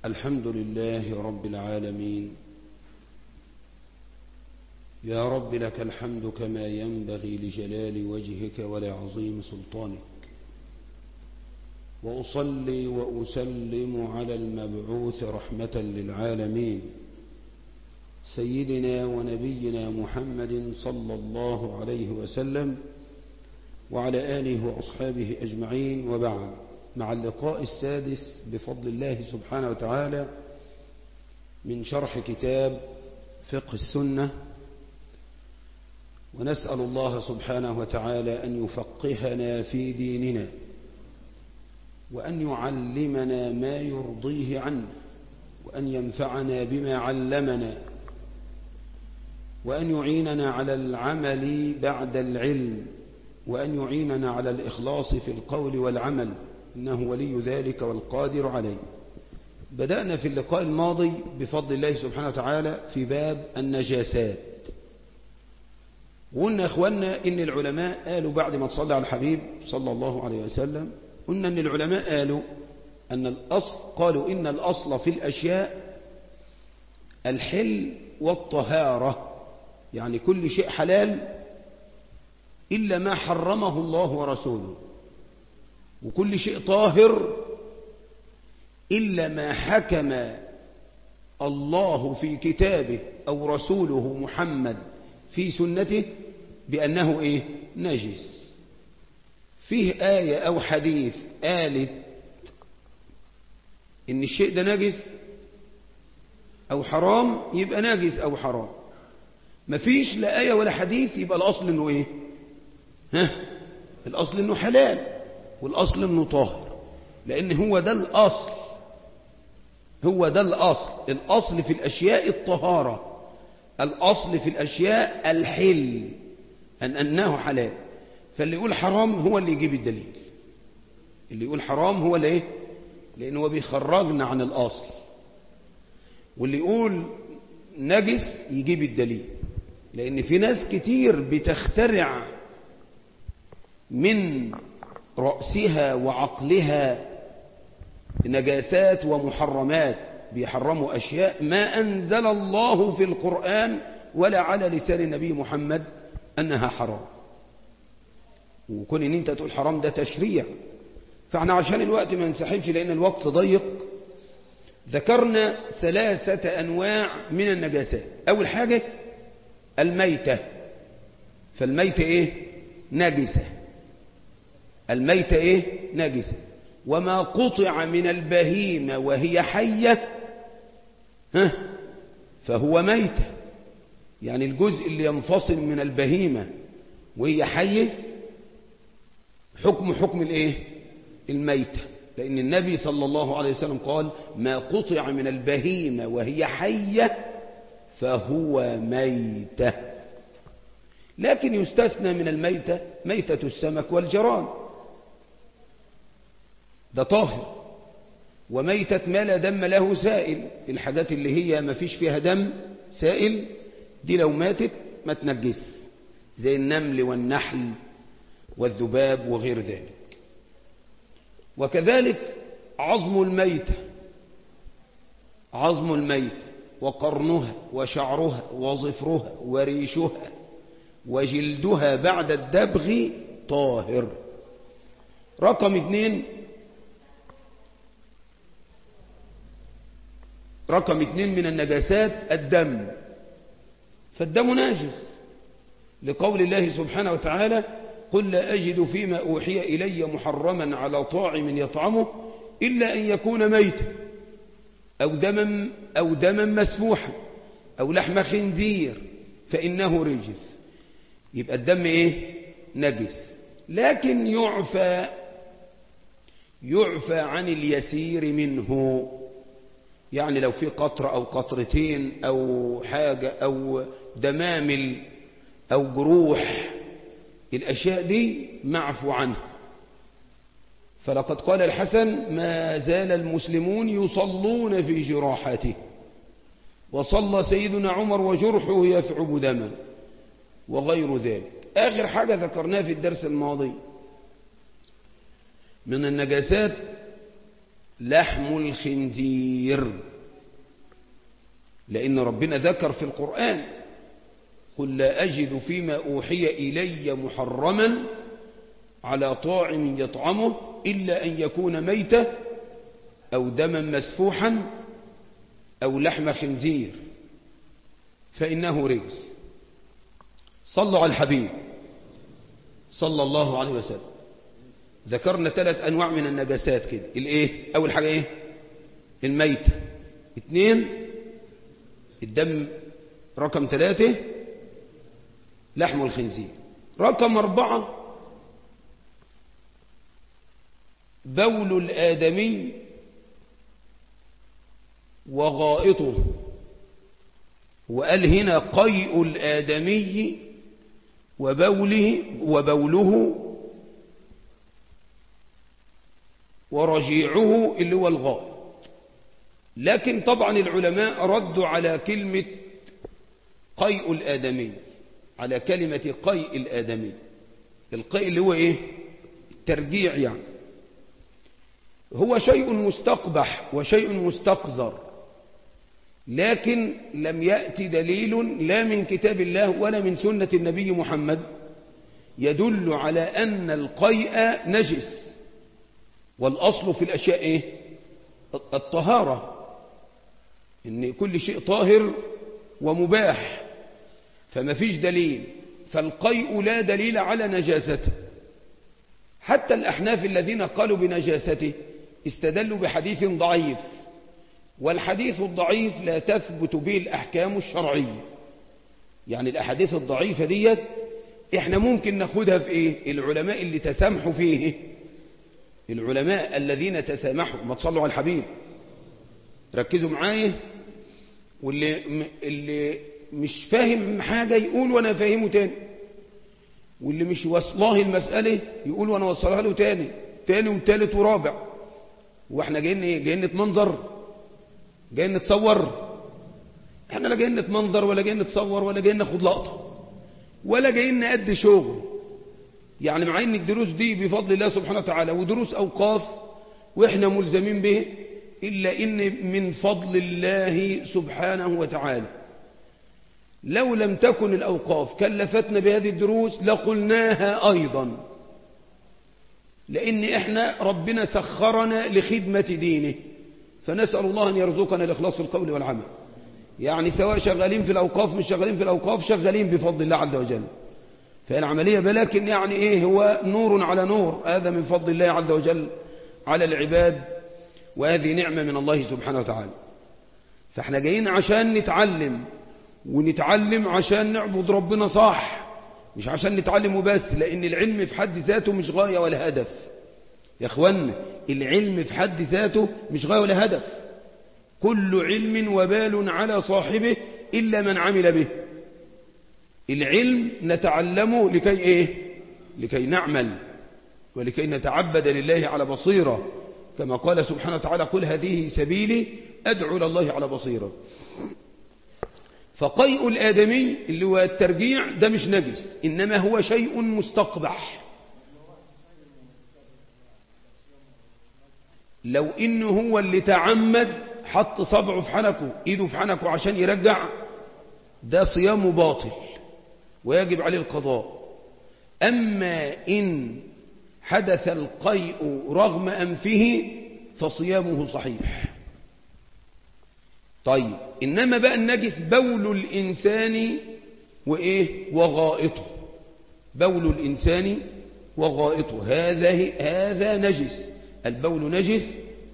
الحمد لله رب العالمين يا رب لك الحمد كما ينبغي لجلال وجهك ولعظيم سلطانك وأصلي وأسلم على المبعوث رحمة للعالمين سيدنا ونبينا محمد صلى الله عليه وسلم وعلى آله وأصحابه أجمعين وبعد مع اللقاء السادس بفضل الله سبحانه وتعالى من شرح كتاب فقه السنة ونسأل الله سبحانه وتعالى أن يفقهنا في ديننا وأن يعلمنا ما يرضيه عنا وأن ينفعنا بما علمنا وأن يعيننا على العمل بعد العلم وأن يعيننا على الإخلاص في القول والعمل إنه ولي ذلك والقادر عليه بدأنا في اللقاء الماضي بفضل الله سبحانه وتعالى في باب النجاسات وقلنا أخوانا إن العلماء قالوا بعد ما تصلى على الحبيب صلى الله عليه وسلم قلنا أن العلماء قالوا أن الأصل قالوا إن الأصل في الأشياء الحل والطهارة يعني كل شيء حلال إلا ما حرمه الله ورسوله وكل شيء طاهر إلا ما حكم الله في كتابه أو رسوله محمد في سنته بأنه إيه نجس فيه آية أو حديث قالت إن الشيء ده نجس أو حرام يبقى نجس أو حرام مفيش لا آية ولا حديث يبقى الأصل إنه إيه ها الأصل إنه حلال والأصل إنه طاهر لأن هو ده الأصل هو ده الأصل الأصل في الأشياء الطهارة الأصل في الأشياء الحل أن أنه حلال فاللي يقول حرام هو اللي يجيب الدليل اللي يقول حرام هو اللي ايه لأنه هو بيخرجنا عن الأصل واللي يقول نجس يجيب الدليل لأن في ناس كتير بتخترع من رأسها وعقلها نجاسات ومحرمات بيحرموا أشياء ما أنزل الله في القرآن ولا على لسان النبي محمد أنها حرام وكون ان انت تقول حرام ده تشريع فاحنا عشان الوقت ما نسحبش لان الوقت ضيق ذكرنا ثلاثة انواع من النجاسات اول حاجة الميتة فالميتة ايه نجسة الميتة ايه نجسة وما قطع من البهيمة وهي حية ها فهو ميتة يعني الجزء اللي ينفصل من البهيمة وهي حية حكم حكم الايه الميتة لأن النبي صلى الله عليه وسلم قال ما قطع من البهيمة وهي حية فهو ميتة لكن يستثنى من الميتة ميتة السمك والجراد ده طاهر وميتة ما لا دم له سائل الحاجات اللي هي ما فيش فيها دم سائل دي لو ماتت ما تنجس زي النمل والنحل والذباب وغير ذلك وكذلك عظم الميتة عظم الميتة وقرنها وشعرها وظفرها وريشها وجلدها بعد الدبغ طاهر رقم اثنين رقم اثنين من النجاسات الدم فالدم ناجس لقول الله سبحانه وتعالى قل لا أجد فيما أوحي إلي محرما على طاعم يطعمه إلا أن يكون ميتا أو دما, أو دما مسفوحا أو لحم خنزير فإنه رجس يبقى الدم إيه نجس لكن يعفى يعفى عن اليسير منه يعني لو في قطرة أو قطرتين أو حاجة أو دمامل أو جروح الأشياء دي معفو عنها فلقد قال الحسن ما زال المسلمون يصلون في جراحاته وصلى سيدنا عمر وجرحه يثعب دما وغير ذلك آخر حاجة ذكرناها في الدرس الماضي من النجاسات لحم الخنزير لأن ربنا ذكر في القرآن قل لا أجد فيما أوحي إلي محرما على طاعم يطعمه إلا أن يكون ميتة أو دما مسفوحا أو لحم خنزير فإنه رجس صلوا على الحبيب صلى الله عليه وسلم ذكرنا ثلاث أنواع من النجاسات كده الإيه أول حاجة إيه الميتة اثنين الدم رقم ثلاثة لحم الخنزير رقم أربعة بول الآدمي وغائطه وقال هنا قيء الآدمي وبوله وبوله ورجيعه اللي هو الغائط لكن طبعا العلماء ردوا على كلمة قيء الآدمي على كلمة قيء الآدمي القيء اللي هو ايه ترجيع يعني هو شيء مستقبح وشيء مستقذر لكن لم يأتي دليل لا من كتاب الله ولا من سنة النبي محمد يدل على أن القيء نجس والأصل في الأشياء إيه؟ الطهارة إن كل شيء طاهر ومباح فما فيش دليل فالقيء لا دليل على نجاسته حتى الأحناف الذين قالوا بنجاسته استدلوا بحديث ضعيف والحديث الضعيف لا تثبت به الأحكام الشرعية يعني الأحاديث الضعيفة ديت احنا ممكن ناخدها في ايه العلماء اللي تسامحوا فيه العلماء الذين تسامحوا ما تصلوا على الحبيب ركزوا معايا واللي اللي مش فاهم حاجة يقول وانا فاهمه تاني واللي مش وصلاه المسألة يقول وانا وصلها له تاني تاني وتالت ورابع واحنا جايين ايه جايين نتمنظر جايين نتصور احنا لا جايين نتمنظر ولا جايين نتصور ولا جايين ناخد لقطة ولا جايين نأدي شغل يعني مع ان الدروس دي بفضل الله سبحانه وتعالى ودروس اوقاف واحنا ملزمين به الا ان من فضل الله سبحانه وتعالى لو لم تكن الاوقاف كلفتنا بهذه الدروس لقلناها ايضا لان احنا ربنا سخرنا لخدمة دينه فنسأل الله ان يرزقنا الاخلاص في القول والعمل يعني سواء شغالين في الأوقاف مش شغالين في الأوقاف شغالين بفضل الله عز وجل فالعملية بلكن يعني إيه هو نور على نور هذا من فضل الله عز وجل على العباد وهذه نعمة من الله سبحانه وتعالى فاحنا جايين عشان نتعلم ونتعلم عشان نعبد ربنا صح مش عشان نتعلم وبس لأن العلم في حد ذاته مش غاية ولا هدف يا اخوانا العلم في حد ذاته مش غاية ولا هدف كل علم وبال على صاحبه إلا من عمل به العلم نتعلمه لكي إيه لكي نعمل ولكي نتعبد لله على بصيرة كما قال سبحانه وتعالى قل هذه سبيلي أدعو لله على بصيرة فقيء الآدمي اللي هو الترجيع ده مش نجس إنما هو شيء مستقبح لو إنه هو اللي تعمد حط صبعه في حنكه ايده في حنكه عشان يرجع ده صيامه باطل ويجب عليه القضاء أما إن حدث القيء رغم أنفه فصيامه صحيح طيب إنما بقى النجس بول الإنسان وإيه وغائطه بول الإنسان وغائطه هذا هذا نجس البول نجس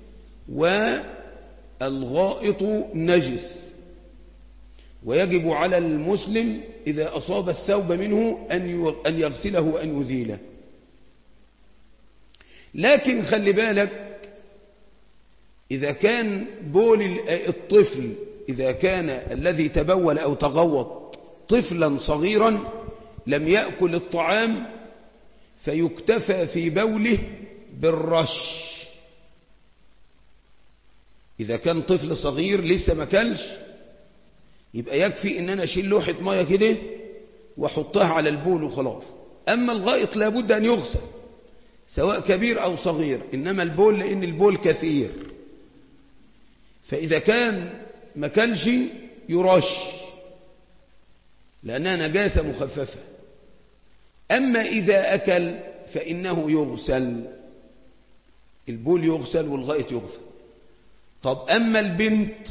والغائط نجس ويجب على المسلم إذا أصاب الثوب منه أن يغسله وأن يزيله لكن خلي بالك إذا كان بول الطفل إذا كان الذي تبول أو تغوط طفلا صغيرا لم يأكل الطعام فيكتفى في بوله بالرش إذا كان طفل صغير لسه ما كلش يبقى يكفي ان انا اشيل لوحة مية كده واحطها على البول وخلاص اما الغائط لابد ان يغسل سواء كبير او صغير انما البول لان البول كثير فإذا كان ما كلش يرش لأنها نجاسة مخففة أما إذا أكل فإنه يغسل البول يغسل والغائط يغسل طب أما البنت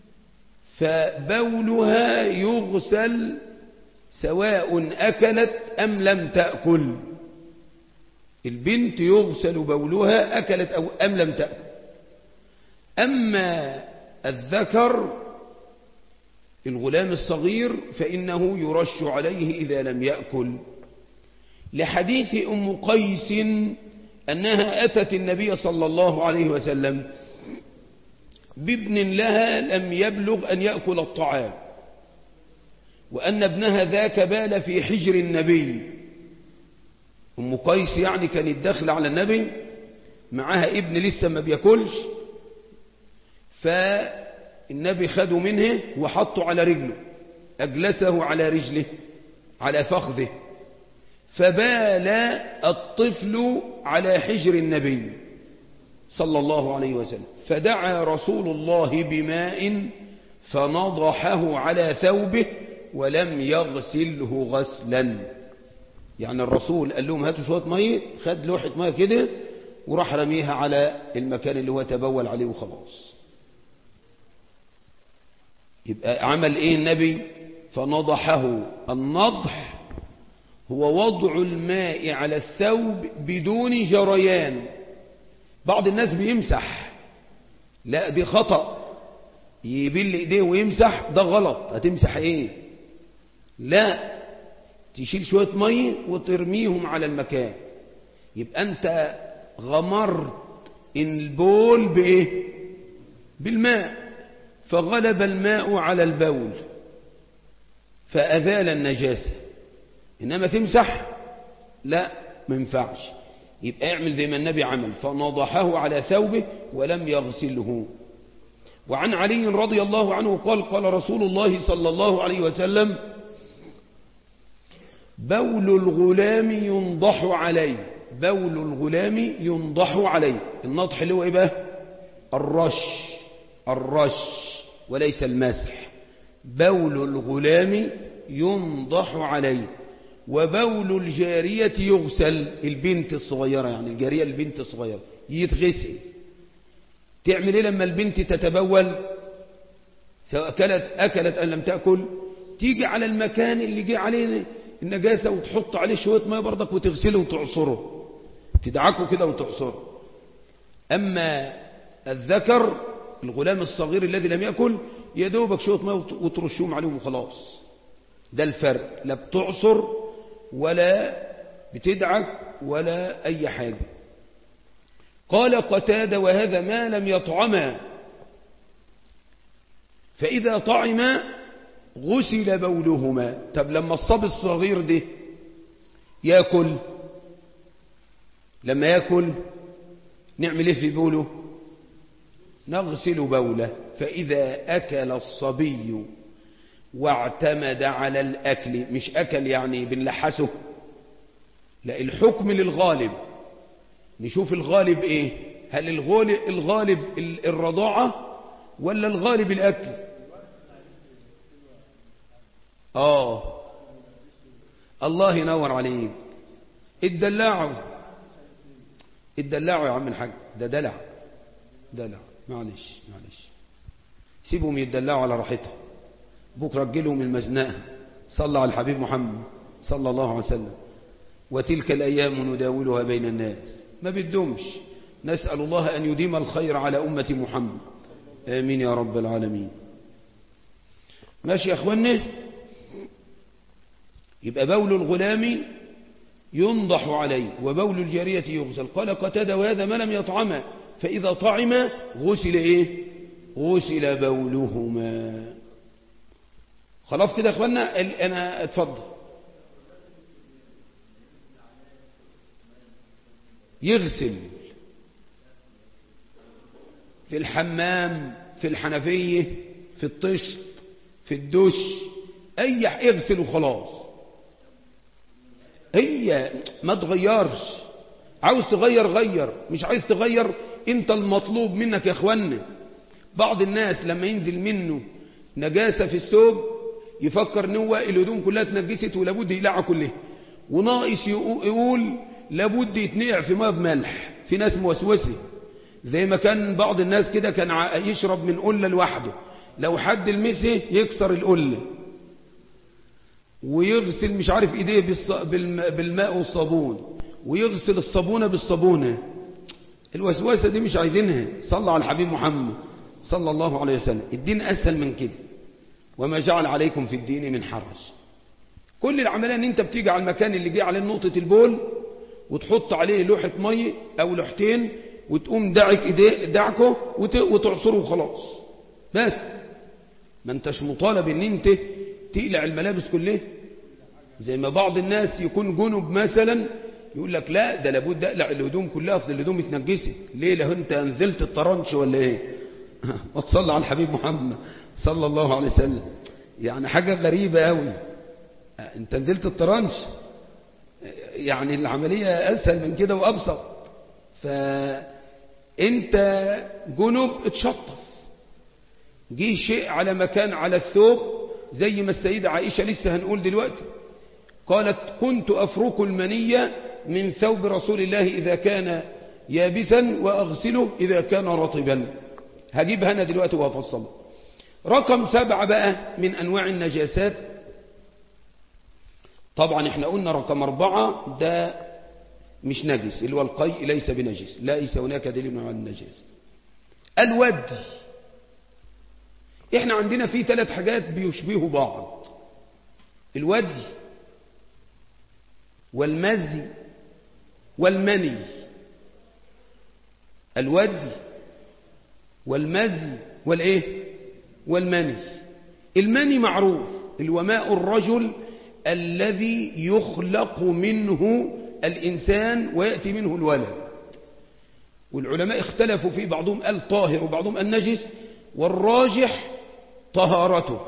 فبولها يغسل سواء أكلت أم لم تأكل البنت يغسل بولها أكلت أو أم لم تأكل أما الذكر الغلام الصغير فإنه يرش عليه إذا لم يأكل لحديث أم قيس أنها أتت النبي صلى الله عليه وسلم بابن لها لم يبلغ أن يأكل الطعام وأن ابنها ذاك بال في حجر النبي أم قيس يعني كانت داخلة على النبي معها ابن لسه ما بياكلش فالنبي خده منه وحطه على رجله أجلسه على رجله على فخذه فبال الطفل على حجر النبي صلى الله عليه وسلم فدعا رسول الله بماء فنضحه على ثوبه ولم يغسله غسلا يعني الرسول قال لهم هاتوا شوية مية خد لوحة مية كده وراح رميها على المكان اللي هو تبول عليه وخلاص يبقى عمل ايه النبي فنضحه النضح هو وضع الماء على الثوب بدون جريان بعض الناس بيمسح لا دي خطأ يبل ايديه ويمسح ده غلط هتمسح ايه لا تشيل شوية مية وترميهم على المكان يبقى انت غمرت البول بايه بالماء فغلب الماء على البول فأزال النجاسة إنما تمسح لا ما ينفعش يبقى اعمل زي ما النبي عمل فنضحه على ثوبه ولم يغسله وعن علي رضي الله عنه قال قال رسول الله صلى الله عليه وسلم بول الغلام ينضح عليه بول الغلام ينضح عليه النضح اللي هو ايه بقى الرش الرش وليس المسح بول الغلام ينضح عليه وبول الجارية يغسل البنت الصغيرة يعني الجارية البنت الصغيرة يتغسل تعمل ايه لما البنت تتبول سواء أكلت, أكلت أم لم تأكل تيجي على المكان اللي جه عليه النجاسة وتحط عليه شوية ماء برضك وتغسله وتعصره تدعكه كده وتعصره أما الذكر الغلام الصغير الذي لم يأكل يدوبك شوية ماء وترشهم عليهم وخلاص ده الفرق لا بتعصر ولا بتدعك ولا أي حاجة قال قتادة وهذا ما لم يطعما فإذا طعم غسل بولهما طب لما الصبي الصغير ده يأكل لما يأكل نعمل ايه في بوله نغسل بوله فإذا أكل الصبي واعتمد على الأكل مش أكل يعني بنلحسه لا الحكم للغالب نشوف الغالب ايه هل الغالب, الغالب الرضاعة ولا الغالب الأكل آه الله ينور عليك الدلاعوا الدلاعوا يا عم الحاج ده دلع دلع معلش معلش سيبهم يدلعوا على راحتهم بكرة تجيلهم المزنقة صلى على الحبيب محمد صلى الله عليه وسلم وتلك الأيام نداولها بين الناس ما بدهمش نسأل الله أن يديم الخير على أمة محمد آمين يا رب العالمين ماشي يا أخواني يبقى بول الغلام ينضح عليه وبول الجارية يغسل قال قتاد وهذا ما لم يطعم فإذا طعم غسل إيه غسل بولهما خلاص كده يا أخوانا أنا اتفضل يغسل في الحمام في الحنفية في الطشت في الدش أي يغسل وخلاص هي ما تغيرش عاوز تغير غير مش عايز تغير انت المطلوب منك يا اخوانا بعض الناس لما ينزل منه نجاسة في الثوب يفكر ان هو الهدوم كلها اتنجست ولابد يقلعها كلها وناقص يقول لابد يتنقع في ماء بملح في ناس موسوسه زي ما كان بعض الناس كده كان يشرب من قلة لوحده لو حد لمسه يكسر القلة ويغسل مش عارف ايديه بالماء والصابون ويغسل الصابونة بالصابونة الوسوسة دي مش عايزينها صلى على الحبيب محمد صلى الله عليه وسلم الدين أسهل من كده وما جعل عليكم في الدين من حرج كل العملية ان انت بتيجي على المكان اللي جه عليه نقطة البول وتحط عليه لوحة مية او لوحتين وتقوم دعك ايديه دعكه وتعصره وخلاص بس ما انتش مطالب ان انت تقلع الملابس كلها زي ما بعض الناس يكون جنب مثلا يقول لك لا ده لابد اقلع الهدوم كلها اصل الهدوم اتنجست ليه لو انت نزلت الطرنش ولا ايه وتصلى على الحبيب محمد صلى الله عليه وسلم يعني حاجة غريبة قوي انت نزلت الطرنش يعني العملية اسهل من كده وابسط فانت جنب اتشطف جه شيء على مكان على الثوب زي ما السيدة عائشة لسه هنقول دلوقتي قالت كنت أفرك المنية من ثوب رسول الله إذا كان يابسا وأغسله إذا كان رطبا هجيبها أنا دلوقتي وهفصلها رقم سبعة بقى من أنواع النجاسات طبعا احنا قلنا رقم أربعة ده مش نجس اللي هو القيء ليس بنجس ليس هناك دليل على النجاسة الودي احنا عندنا في ثلاث حاجات بيشبهوا بعض الودي والمزي والمني الودي والمزي والايه والمني المني معروف اللي هو ماء الرجل الذي يخلق منه الإنسان ويأتي منه الولد والعلماء اختلفوا فيه بعضهم قال طاهر وبعضهم قال نجس والراجح طهارته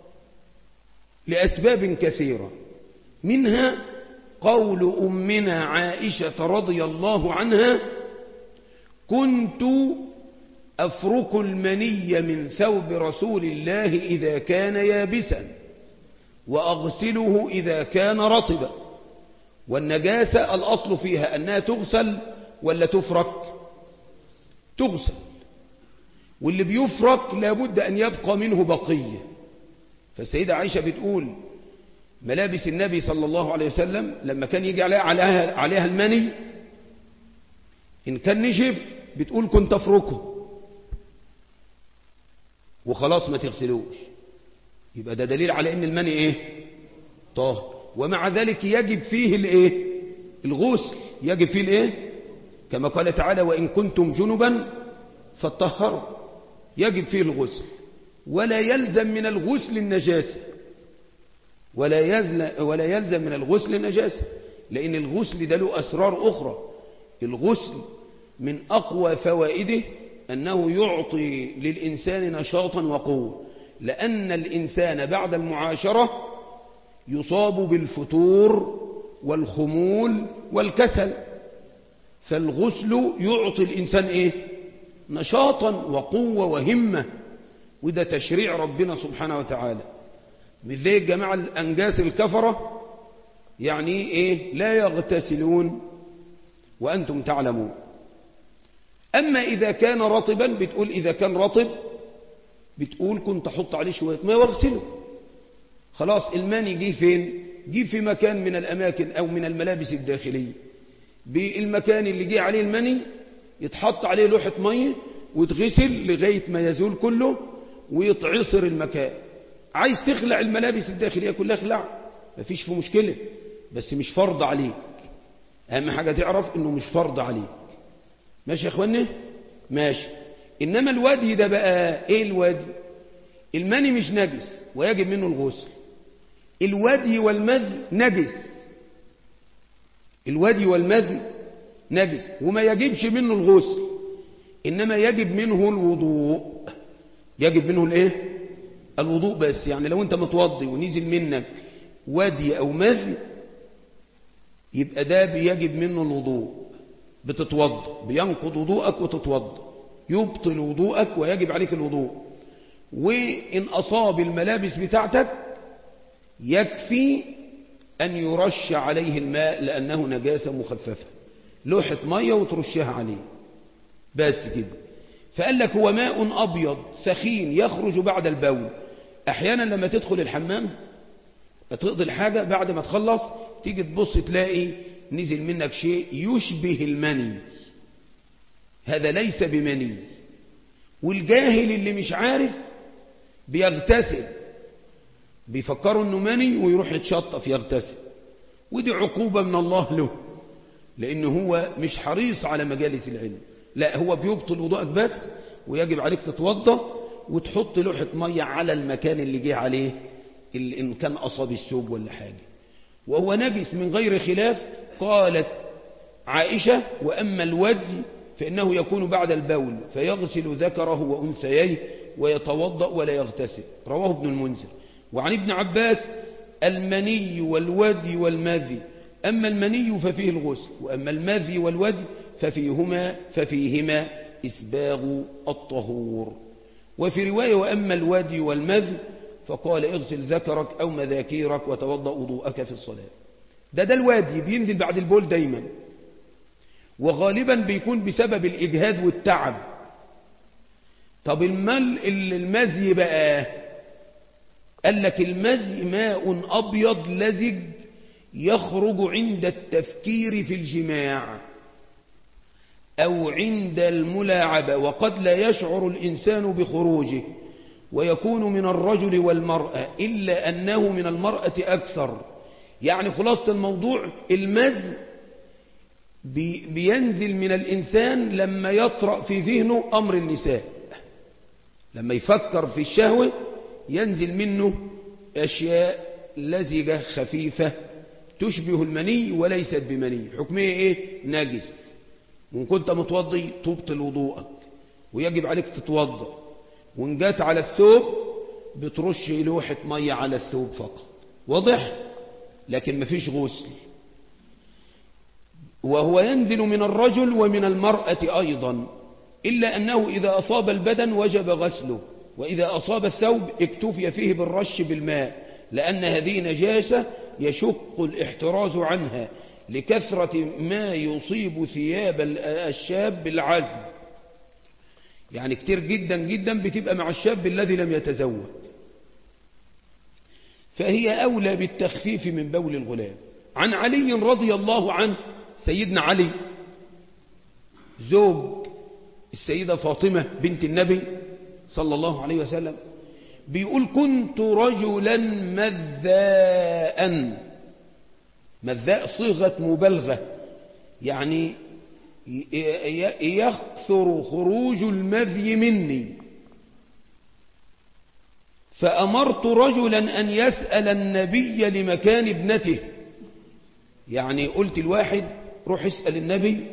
لأسباب كثيرة منها قول أمنا عائشة رضي الله عنها كنت أفرك المني من ثوب رسول الله إذا كان يابسا وأغسله إذا كان رطبا والنجاسة الأصل فيها أنها تغسل ولا تفرك تغسل واللي بيفرك لابد أن يبقى منه بقية فالسيدة عائشة بتقول ملابس النبي صلى الله عليه وسلم لما كان يجي عليها, عليها, عليها المني إن كان نشف بتقول كنت أفركه وخلاص ما تغسلوش يبقى ده دليل على ان المني ايه طاهر ومع ذلك يجب فيه الايه الغسل يجب فيه الايه كما قال تعالى وان كنتم جنبا فاتطهروا يجب فيه الغسل ولا يلزم من الغسل النجاسة ولا يلزم, ولا يلزم من الغسل النجاسة لأن الغسل ده له أسرار أخرى الغسل من أقوى فوائده أنه يعطي للإنسان نشاطا وقوة لأن الإنسان بعد المعاشرة يصاب بالفتور والخمول والكسل فالغسل يعطي الإنسان إيه؟ نشاطا وقوة وهمة وده تشريع ربنا سبحانه وتعالى مش زي الجماعة الأنجاس الكفرة يعني إيه لا يغتسلون وأنتم تعلمون أما إذا كان رطبا بتقول إذا كان رطب بتقول كنت أحط عليه شوية ما واغسله خلاص الماني جه فين جه في مكان من الأماكن أو من الملابس الداخلية بالمكان اللي جه عليه المني يتحط عليه لوحة مية وتغسل لغاية ما يزول كله ويتعصر المكان عايز تخلع الملابس الداخلية كلها اخلع مفيش في مشكلة بس مش فرض عليك أهم حاجة تعرف إنه مش فرض عليك ماشي يا اخوانا ماشي إنما الوادي ده بقى إيه الوادي المني مش نجس ويجب منه الغسل الودي والمذي نجس الودي والمذي نجس وما يجبش منه الغسل إنما يجب منه الوضوء يجب منه الايه الوضوء بس يعني لو انت متوضي ونزل منك ودي او مذي يبقى ده بيجب منه الوضوء بتتوضى بينقض وضوءك وتتوضى يبطل وضوءك ويجب عليك الوضوء وإن أصاب الملابس بتاعتك يكفي أن يرش عليه الماء لأنه نجاسة مخففة لوحة مية وترشها عليه بس كده فقال لك هو ماء أبيض سخين يخرج بعد البول أحيانا لما تدخل الحمام تقضي الحاجة بعد ما تخلص تيجي تبص تلاقي نزل منك شيء يشبه المني هذا ليس بمني والجاهل اللي مش عارف بيغتسل بيفكروا انه مني ويروح يتشطف يغتسل ودي عقوبة من الله له لأنه هو مش حريص على مجالس العلم لا هو بيبطل وضوءك بس ويجب عليك تتوضا وتحط لوحة مية على المكان اللي جه عليه اللي إن كان أصاب الثوب ولا حاجة وهو نجس من غير خلاف قالت عائشة وأما الودي فإنه يكون بعد البول فيغسل ذكره وأنثيه ويتوضأ ولا يغتسل رواه ابن المنذر وعن ابن عباس المني والودي والمذي أما المني ففيه الغسل وأما المذي والودي ففيهما ففيهما إسباغ الطهور وفي رواية وأما الودي والمذي فقال اغسل ذكرك أو مذاكيرك وتوضأ وضوءك في الصلاة ده ده الوادي بينزل بعد البول دايما وغالبا بيكون بسبب الإجهاد والتعب طب المل المزي بقى قال لك المزي ماء أبيض لزج يخرج عند التفكير في الجماع أو عند الملاعبة وقد لا يشعر الإنسان بخروجه ويكون من الرجل والمرأة إلا أنه من المرأة أكثر يعني خلاصة الموضوع المز بينزل من الإنسان لما يطرأ في ذهنه أمر النساء لما يفكر في الشهوة ينزل منه أشياء لزجة خفيفة تشبه المني وليست بمني حكمها إيه نجس وإن كنت متوضي تبطل وضوءك ويجب عليك تتوضأ وإن جات على الثوب بترش لوحة مية على الثوب فقط واضح لكن مفيش غسل وهو ينزل من الرجل ومن المرأة أيضا إلا أنه إذا أصاب البدن وجب غسله وإذا أصاب الثوب اكتفي فيه بالرش بالماء لأن هذه نجاسة يشق الاحتراز عنها لكثرة ما يصيب ثياب الشاب بالعزم يعني كتير جدا جدا بتبقى مع الشاب الذي لم يتزوج فهي أولى بالتخفيف من بول الغلام عن علي رضي الله عنه سيدنا علي زوج السيدة فاطمة بنت النبي صلى الله عليه وسلم بيقول كنت رجلا مذاء مذاء صيغة مبالغة يعني يكثر خروج المذي مني فأمرت رجلا أن يسأل النبي لمكان ابنته يعني قلت الواحد روح اسأل النبي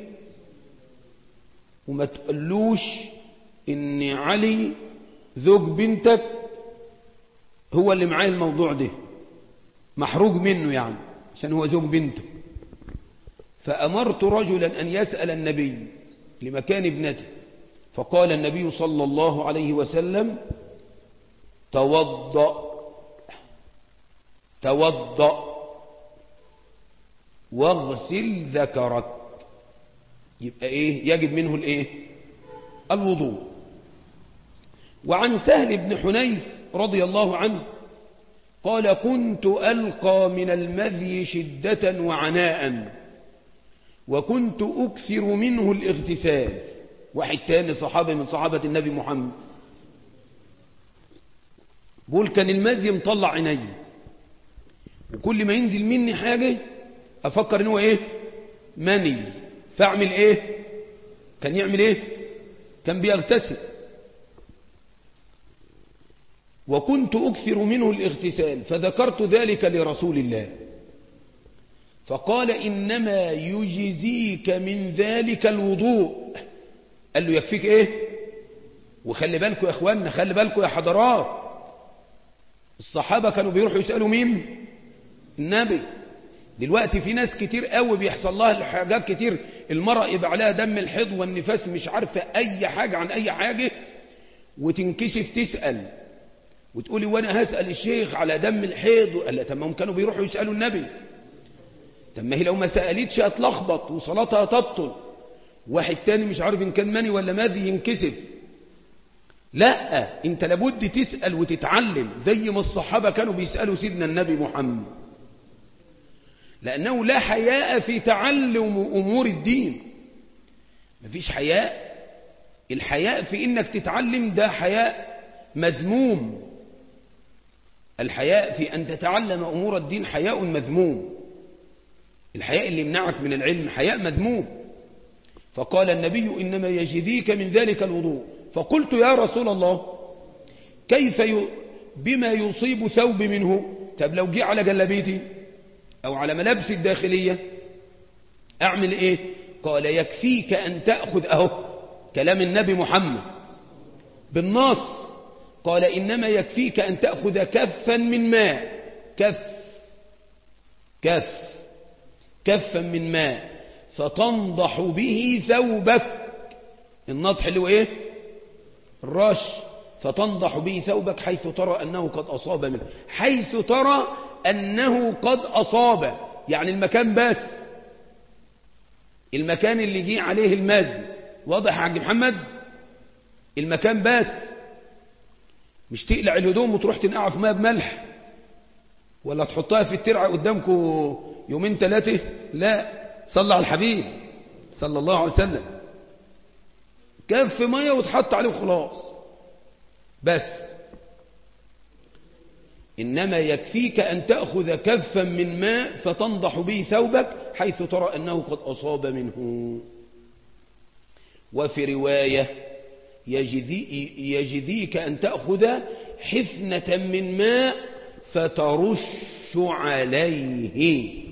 وما تقلوش ان علي زوج بنتك هو اللي معاه الموضوع ده محروج منه يعني عشان هو زوج بنته فأمرت رجلا أن يسأل النبي لمكان ابنته فقال النبي صلى الله عليه وسلم توضأ توضأ واغسل ذكرك يبقى ايه يجب منه الايه الوضوء وعن سهل بن حنيف رضي الله عنه قال كنت ألقى من المذي شدة وعناء وكنت أكثر منه الاغتسال واحد تاني صحابي من صحابة النبي محمد بقول كان المذي مطلع عيني وكل ما ينزل مني حاجة أفكر إنه إيه مني فأعمل إيه كان يعمل إيه كان بيغتسل وكنت أكثر منه الاغتسال فذكرت ذلك لرسول الله فقال إنما يجزيك من ذلك الوضوء قال له يكفيك إيه وخلي بالكم يا أخواننا خلي بالكم يا حضرات الصحابة كانوا بيروحوا يسألوا مين النبي دلوقتي في ناس كتير قوي بيحصل لها حاجات كتير المرأة يبقى عليها دم الحيض والنفاس مش عارفة أي حاجة عن أي حاجة وتنكشف تسأل وتقولي وانا هسأل الشيخ على دم الحيض قال لا تمام كانوا بيروحوا يسألوا النبي طب ما هي لو ما سألتش هتلخبط وصلاتها تبطل واحد تاني مش عارف ان كان مني ولا ماذي ينكسف لا انت لابد تسأل وتتعلم زي ما الصحابة كانوا بيسألوا سيدنا النبي محمد لأنه لا حياء في تعلم أمور الدين مفيش حياء الحياء في إنك تتعلم ده حياء مذموم الحياء في أن تتعلم أمور الدين حياء مذموم الحياء اللي يمنعك من العلم حياء مذموم فقال النبي إنما يجذيك من ذلك الوضوء فقلت يا رسول الله كيف ي... بما يصيب ثوب منه طب لو جه على جلبيتي أو على ملابسي الداخلية أعمل إيه قال يكفيك أن تأخذ أهو كلام النبي محمد بالنص قال إنما يكفيك أن تأخذ كفا من ماء كف كف كفا من ماء فتنضح به ثوبك النضح اللي هو ايه الرش فتنضح به ثوبك حيث ترى أنه قد أصاب منه حيث ترى أنه قد أصاب يعني المكان بس المكان اللي جه عليه الماز واضح يا حاج محمد المكان بس مش تقلع الهدوم وتروح تنقعها في ماء بملح ولا تحطها في الترعة قدامكم يومين ثلاثة لا صلى على الحبيب صلى الله عليه وسلم كف مية وتحط عليه وخلاص بس إنما يكفيك أن تأخذ كفا من ماء فتنضح به ثوبك حيث ترى أنه قد أصاب منه وفي رواية يجذي يجذيك أن تأخذ حفنة من ماء فترش عليه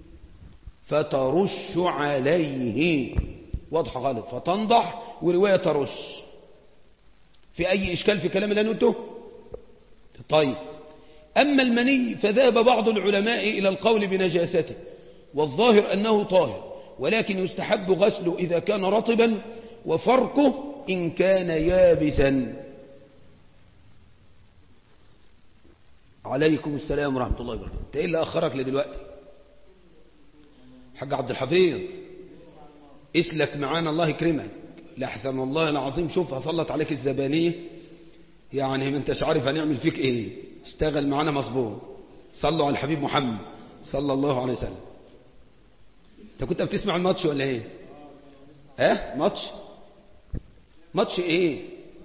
فترش عليه واضحة غالب فتنضح ورواية ترش في أي إشكال في كلام اللي أنا قلته طيب أما المني فذهب بعض العلماء إلى القول بنجاسته والظاهر أنه طاهر ولكن يستحب غسله إذا كان رطبا وفرقه إن كان يابسا عليكم السلام ورحمة الله وبركاته انت ايه اللي أخرك لدلوقتي حاج عبد الحفيظ اسلك معانا الله يكرمك لحسن الله العظيم شوف هسلط عليك الزبانية يعني ما انتش عارف هنعمل فيك ايه اشتغل معانا مظبوط صلوا على الحبيب محمد صلى الله عليه وسلم انت كنت بتسمع الماتش ولا ايه اه ماتش ماتش ايه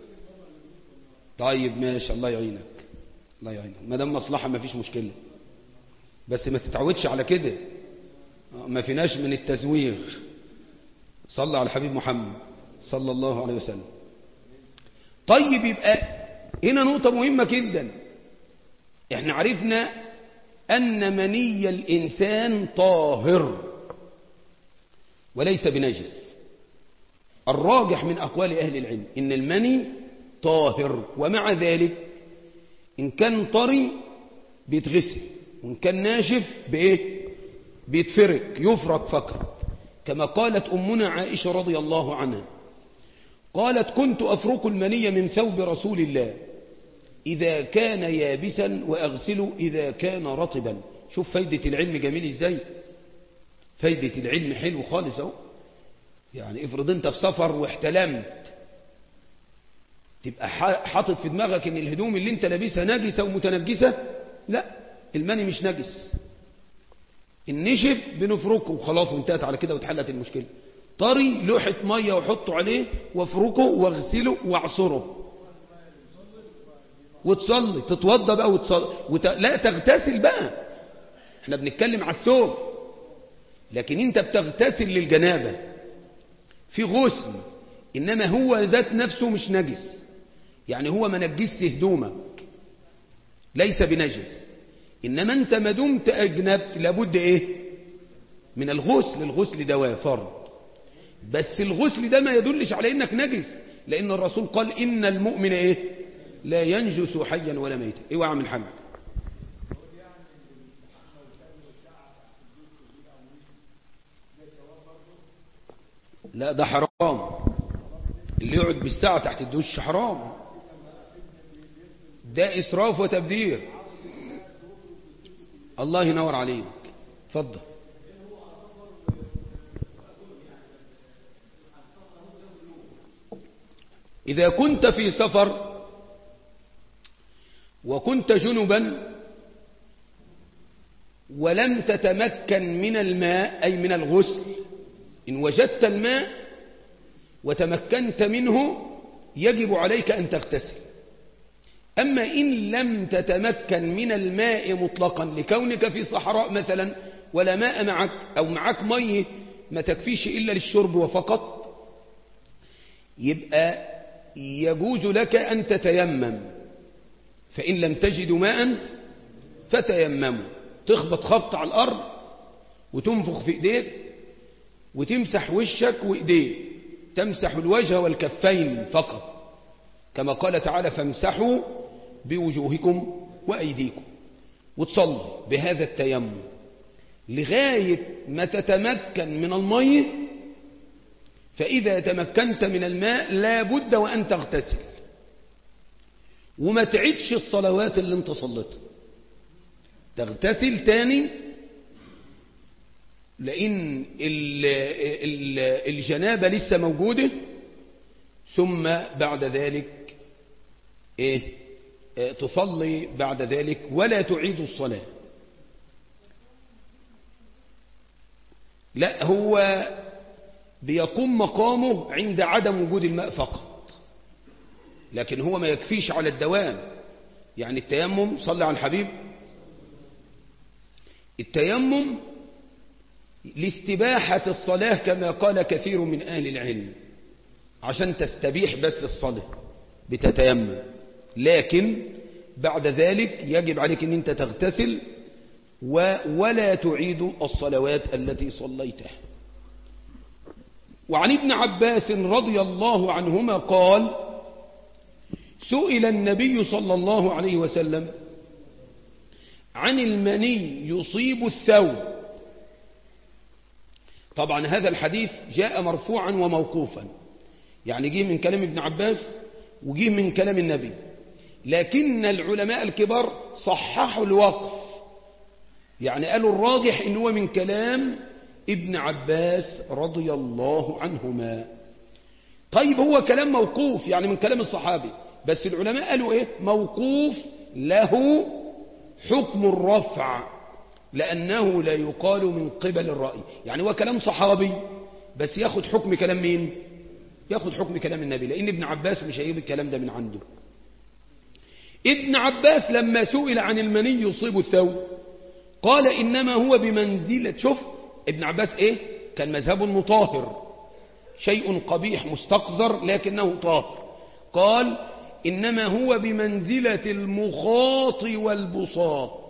طيب ماشي الله يعينك الله يعينك ما دام مصلحه ما فيش مشكله بس ما تتعودش على كده ما فيناش من التزويغ صلى على الحبيب محمد صلى الله عليه وسلم طيب يبقى هنا نقطة مهمة جدا احنا عرفنا أن مني الإنسان طاهر وليس بنجس الراجح من أقوال أهل العلم إن المني طاهر ومع ذلك إن كان طري بيتغسل وإن كان ناشف بإيه بيتفرق يفرق فقط كما قالت أمنا عائشة رضي الله عنها قالت كنت أفرك المني من ثوب رسول الله إذا كان يابسا وأغسله إذا كان رطبا شوف فايدة العلم جميل إزاي فايدة العلم حلو خالص أهو يعني افرض انت في سفر واحتلمت تبقى حاطط في دماغك ان الهدوم اللي انت لابسها نجسة ومتنجسة لا المني مش نجس النشف بنفركه وخلاص وانتهت على كده واتحلت المشكلة طري لوحة مية وحطه عليه وافركه واغسله واعصره وتصلي تتوضى بقى وتصلي وت... لا تغتسل بقى احنا بنتكلم على الثوب لكن انت بتغتسل للجنابة في غسل انما هو ذات نفسه مش نجس يعني هو ما نجسش هدومك ليس بنجس انما انت ما دمت اجنبت لابد ايه من الغسل الغسل ده فرض بس الغسل ده ما يدلش على انك نجس لان الرسول قال ان المؤمن ايه لا ينجس حيا ولا ميتا ايه وعم الحمد لا ده حرام اللي يقعد بالساعة تحت الدش حرام ده إسراف وتبذير الله ينور عليك اتفضل إذا كنت في سفر وكنت جنبا ولم تتمكن من الماء أي من الغسل إن وجدت الماء وتمكنت منه يجب عليك أن تغتسل أما إن لم تتمكن من الماء مطلقا لكونك في صحراء مثلا ولا ماء معك أو معك مية ما تكفيش إلا للشرب وفقط يبقى يجوز لك أن تتيمم فإن لم تجدوا ماء فتيمموا تخبط خبط على الأرض وتنفخ في إيديك وتمسح وشك وإيديك تمسح الوجه والكفين فقط كما قال تعالى فامسحوا بوجوهكم وأيديكم وتصلي بهذا التيمم لغاية ما تتمكن من المية فإذا تمكنت من الماء لا بد وأن تغتسل وما تعدش الصلوات اللي انت صليتها تغتسل تاني لأن ال ال الجنابة لسه موجودة ثم بعد ذلك إيه تصلي بعد ذلك ولا تعيد الصلاة لا هو بيقوم مقامه عند عدم وجود الماء فقط لكن هو ما يكفيش على الدوام يعني التيمم صلى على الحبيب التيمم لاستباحة الصلاة كما قال كثير من أهل العلم عشان تستبيح بس الصلاة بتتيمم لكن بعد ذلك يجب عليك أن أنت تغتسل ولا تعيد الصلوات التي صليتها وعن ابن عباس رضي الله عنهما قال سئل النبي صلى الله عليه وسلم عن المني يصيب الثوب طبعا هذا الحديث جاء مرفوعا وموقوفا يعني جه من كلام ابن عباس وجه من كلام النبي لكن العلماء الكبار صححوا الوقف يعني قالوا الراجح ان هو من كلام ابن عباس رضي الله عنهما طيب هو كلام موقوف يعني من كلام الصحابي بس العلماء قالوا ايه موقوف له حكم الرفع لأنه لا يقال من قبل الرأي يعني هو كلام صحابي بس ياخد حكم كلام مين ياخد حكم كلام النبي لأن ابن عباس مش هيجيب الكلام ده من عنده ابن عباس لما سئل عن المني يصيب الثوب قال إنما هو بمنزلة شوف ابن عباس ايه كان مذهب مطاهر شيء قبيح مستقذر لكنه طاهر قال إنما هو بمنزلة المخاط والبساط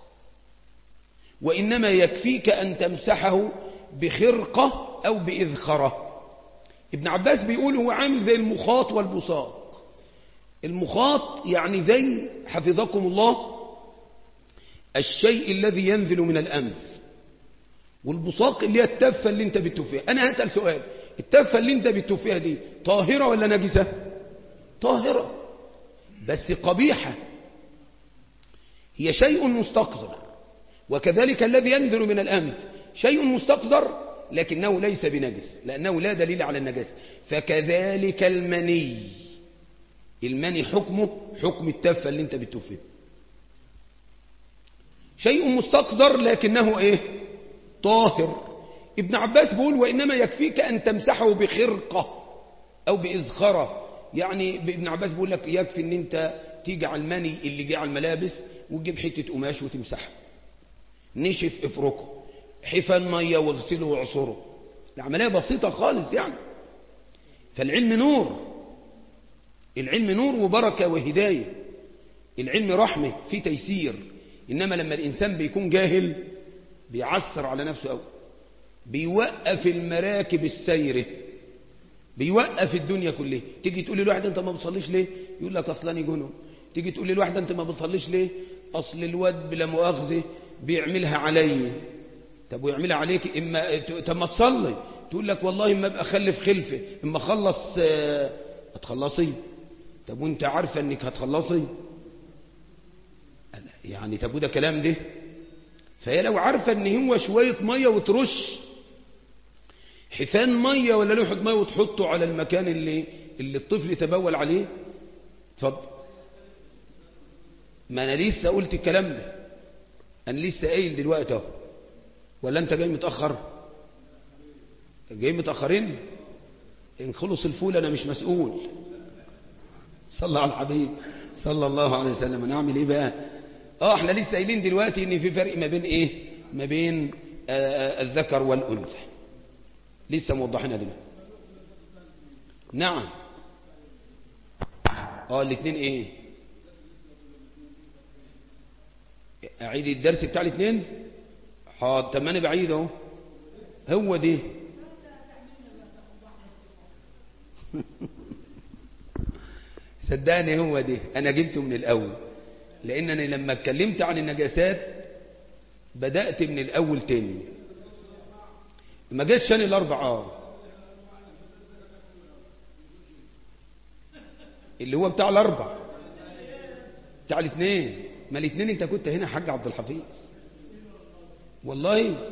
وإنما يكفيك أن تمسحه بخرقة أو بإذخرة ابن عباس بيقول هو عامل زي المخاط والبساط المخاط يعني زي حفظكم الله الشيء الذي ينزل من الأنف والبصاق اللي هي التفة اللي انت بتوفيها أنا هسأل سؤال التفة اللي انت بتوفيها دي طاهرة ولا نجسة طاهرة بس قبيحة هي شيء مستقذر وكذلك الذي ينزل من الأنف شيء مستقذر لكنه ليس بنجس لأنه لا دليل على النجاسة فكذلك المني المني حكمه حكم التفة اللي انت بتوفيه شيء مستقذر لكنه ايه طاهر ابن عباس بيقول وإنما يكفيك أن تمسحه بخرقة أو بإزخرة يعني ابن عباس بيقول لك يكفي أن أنت تيجي على المني اللي جه على الملابس وتجيب حتة قماش وتمسحه نشف افركه حفن مية واغسله واعصره العملية بسيطة خالص يعني فالعلم نور العلم نور وبركة وهداية العلم رحمة في تيسير إنما لما الإنسان بيكون جاهل بيعسر على نفسه قوي بيوقف المراكب السيرة بيوقف الدنيا كلها تيجي تقول للواحد انت ما بتصليش ليه يقول لك اصلاني جنون تيجي تقول للواحد انت ما بتصليش ليه اصل الواد بلا مؤاخذه بيعملها علي طب ويعملها عليك اما طب ما تصلي تقول لك والله ما ابقى خلف خلفه اما اخلص آه، هتخلصي طب وانت عارفه انك هتخلصي يعني طب وده كلام ده فهي لو عارفه ان هو شويه ميه وترش حفان ميه ولا لوحه ميه وتحطه على المكان اللي اللي الطفل يتبول عليه اتفضل ما انا لسه قلت الكلام ده انا لسه قايل دلوقتي اهو ولا انت جاي متاخر جاي متاخرين ان خلص الفول انا مش مسؤول صلى على الحبيب صلى الله عليه وسلم نعمل ايه بقى اه احنا لسه قايلين دلوقتي ان في فرق ما بين ايه ما بين آه الذكر والانثى لسه موضحينها دلوقتي نعم اه الاثنين ايه اعيد الدرس بتاع الاثنين حاضر طب ما انا بعيد اهو هو دي صدقني هو دي انا جبته من الاول لانني لما اتكلمت عن النجاسات بدأت من الاول تاني ما جيتش تاني الاربعة اللي هو بتاع الاربع بتاع الاثنين ما الاثنين انت كنت هنا حاج عبد الحفيظ والله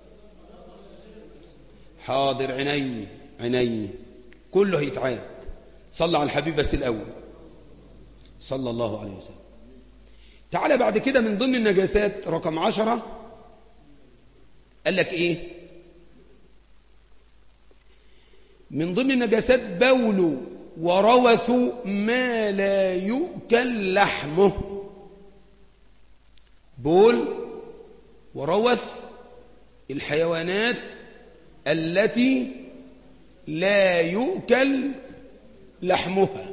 حاضر عيني عيني كله هيتعاد صلى على الحبيب بس الاول صلى الله عليه وسلم تعالى بعد كده من ضمن النجاسات رقم عشرة قال لك ايه من ضمن النجاسات بول وروث ما لا يؤكل لحمه بول وروث الحيوانات التي لا يؤكل لحمها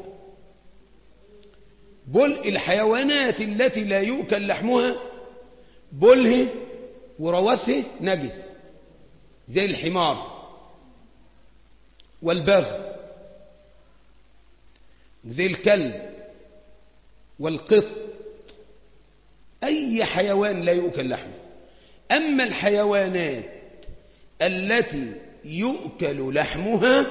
بل الحيوانات التي لا يؤكل لحمها بله وروثه نجس زي الحمار والبغل زي الكلب والقط أي حيوان لا يؤكل لحمه أما الحيوانات التي يؤكل لحمها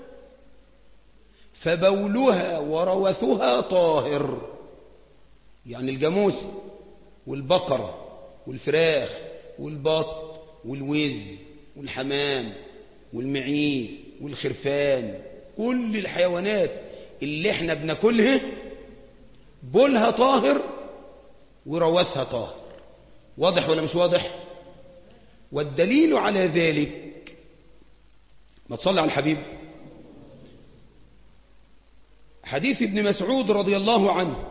فبولها وروثها طاهر يعني الجاموس والبقرة والفراخ والبط والوز والحمام والمعيز والخرفان كل الحيوانات اللي احنا بناكلها بولها طاهر وروثها طاهر واضح ولا مش واضح والدليل على ذلك ما تصلي على الحبيب حديث ابن مسعود رضي الله عنه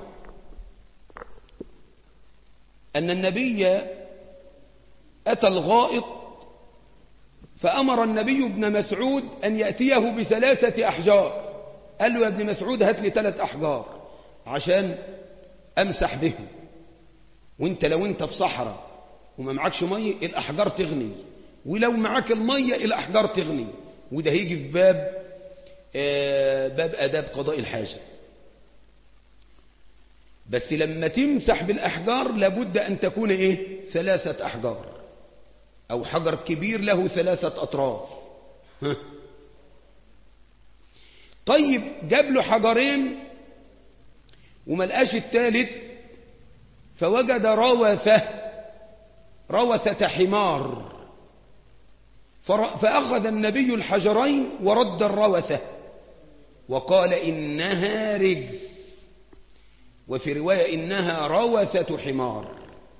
أن النبي أتى الغائط فأمر النبي ابن مسعود أن يأتيه بثلاثة أحجار قال له يا ابن مسعود هات لي ثلاث أحجار عشان أمسح بهم وانت لو انت في صحراء وما معكش مية الأحجار تغني ولو معاك المية الأحجار تغني وده هيجي في باب آه باب أداب قضاء الحاجة بس لما تمسح بالأحجار لابد أن تكون إيه ثلاثة أحجار أو حجر كبير له ثلاثة أطراف ها. طيب جاب له حجرين وما لقاش الثالث فوجد روثة روثة حمار فأخذ النبي الحجرين ورد الروثة وقال إنها رجس وفي رواية إنها روثة حمار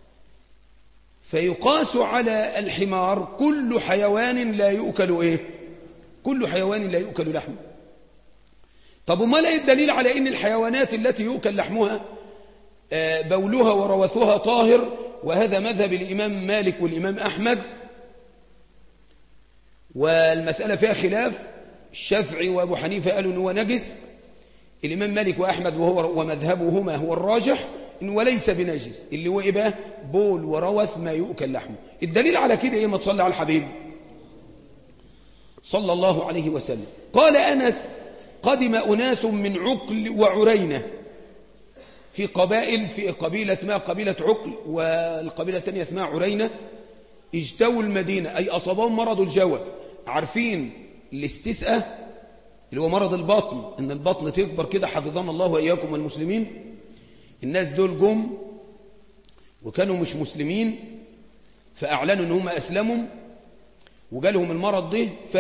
فيقاس على الحمار كل حيوان لا يؤكل إيه كل حيوان لا يؤكل لحمه طب وما لا الدليل على إن الحيوانات التي يؤكل لحمها بولها وروثها طاهر وهذا مذهب الإمام مالك والإمام أحمد والمسألة فيها خلاف الشافعي وأبو حنيفة قالوا أنه نجس الإمام مالك وأحمد وهو ومذهبهما هو الراجح إنه ليس بنجس اللي هو إيه بقى بول وروث ما يؤكل لحمه الدليل على كده إيه ما تصلي على الحبيب صلى الله عليه وسلم قال أنس قدم أناس من عقل وعرينة في قبائل في قبيلة اسمها قبيلة عقل والقبيلة الثانية اسمها عرينة اجتووا المدينة أي أصابهم مرض الجوى عارفين الاستسقاء اللي هو مرض البطن ان البطن تكبر كده حفظنا الله وإياكم والمسلمين الناس دول جم وكانوا مش مسلمين فأعلنوا ان هم أسلموا وجالهم المرض ده ف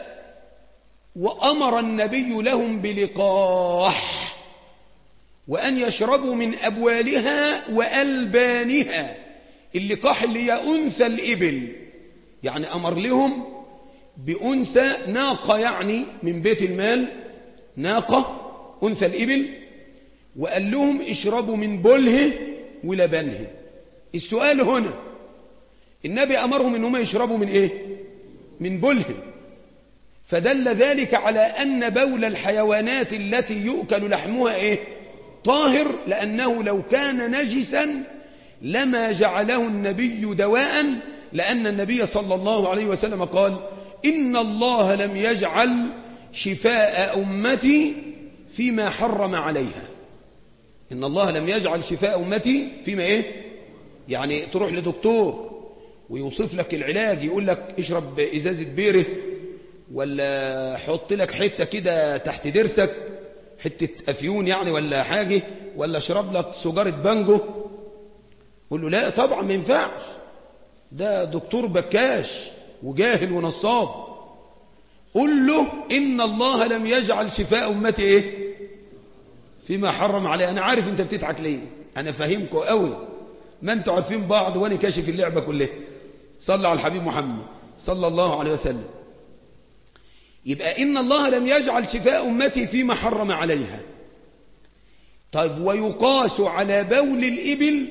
وأمر النبي لهم بلقاح وأن يشربوا من أبوالها وألبانها اللقاح اللي هي أنثى الإبل يعني أمر لهم بأنثى ناقة يعني من بيت المال ناقة أنثى الإبل وقال لهم اشربوا من بله ولبنه السؤال هنا النبي أمرهم أنهم يشربوا من إيه من بله فدل ذلك على أن بول الحيوانات التي يؤكل لحمها إيه طاهر لأنه لو كان نجسا لما جعله النبي دواء لأن النبي صلى الله عليه وسلم قال إن الله لم يجعل شفاء أمتي فيما حرم عليها إن الله لم يجعل شفاء أمتي فيما إيه يعني تروح لدكتور ويوصف لك العلاج يقول لك اشرب إزازة بيره ولا حط لك حتة كده تحت درسك حتة أفيون يعني ولا حاجة ولا اشرب لك سجارة بانجو قول له لا طبعا ما ينفعش ده دكتور بكاش وجاهل ونصاب قل له إن الله لم يجعل شفاء أمتي إيه فيما حرم عليه أنا عارف أنت بتضحك ليه أنا فاهمكم قوي ما أنتوا عارفين بعض وأنا كاشف اللعبة كلها صلى على الحبيب محمد صلى الله عليه وسلم يبقى إن الله لم يجعل شفاء أمتي فيما حرم عليها طيب ويقاس على بول الإبل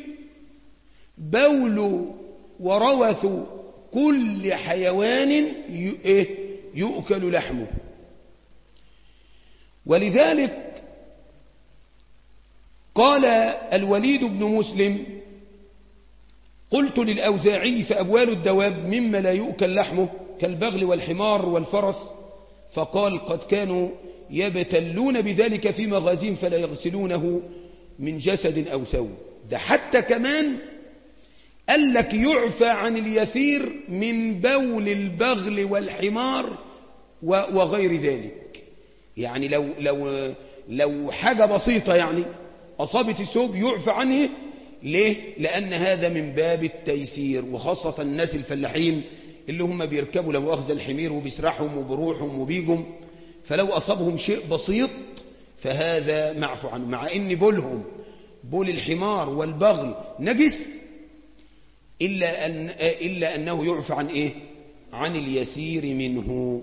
بول وروث كل حيوان يؤكل لحمه ولذلك قال الوليد بن مسلم قلت للأوزاعي فأبوال الدواب مما لا يؤكل لحمه كالبغل والحمار والفرس فقال قد كانوا يبتلون بذلك في مغازين فلا يغسلونه من جسد أو سوء ده حتى كمان قال لك يعفى عن اليسير من بول البغل والحمار وغير ذلك يعني لو, لو, لو حاجة بسيطة يعني أصابت الثوب يعفى عنه ليه؟ لأن هذا من باب التيسير وخاصة الناس الفلاحين اللي هم بيركبوا لو أخذ الحمير وبيسرحهم وبروحهم وبيجم فلو أصابهم شيء بسيط فهذا معفو عنه مع إن بولهم بول الحمار والبغل نجس إلا, أن إلا أنه يعفى عن إيه عن اليسير منه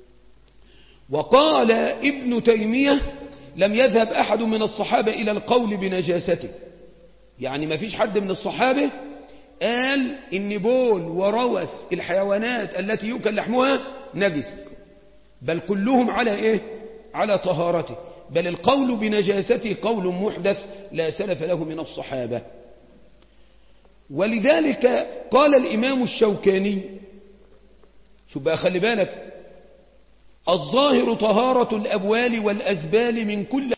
وقال ابن تيمية لم يذهب أحد من الصحابة إلى القول بنجاسته يعني ما فيش حد من الصحابة قال إن بول وروث الحيوانات التي يؤكل لحمها نجس بل كلهم على إيه على طهارته بل القول بنجاسته قول محدث لا سلف له من الصحابة ولذلك قال الإمام الشوكاني شو بقى خلي بالك الظاهر طهارة الأبوال والأزبال من كل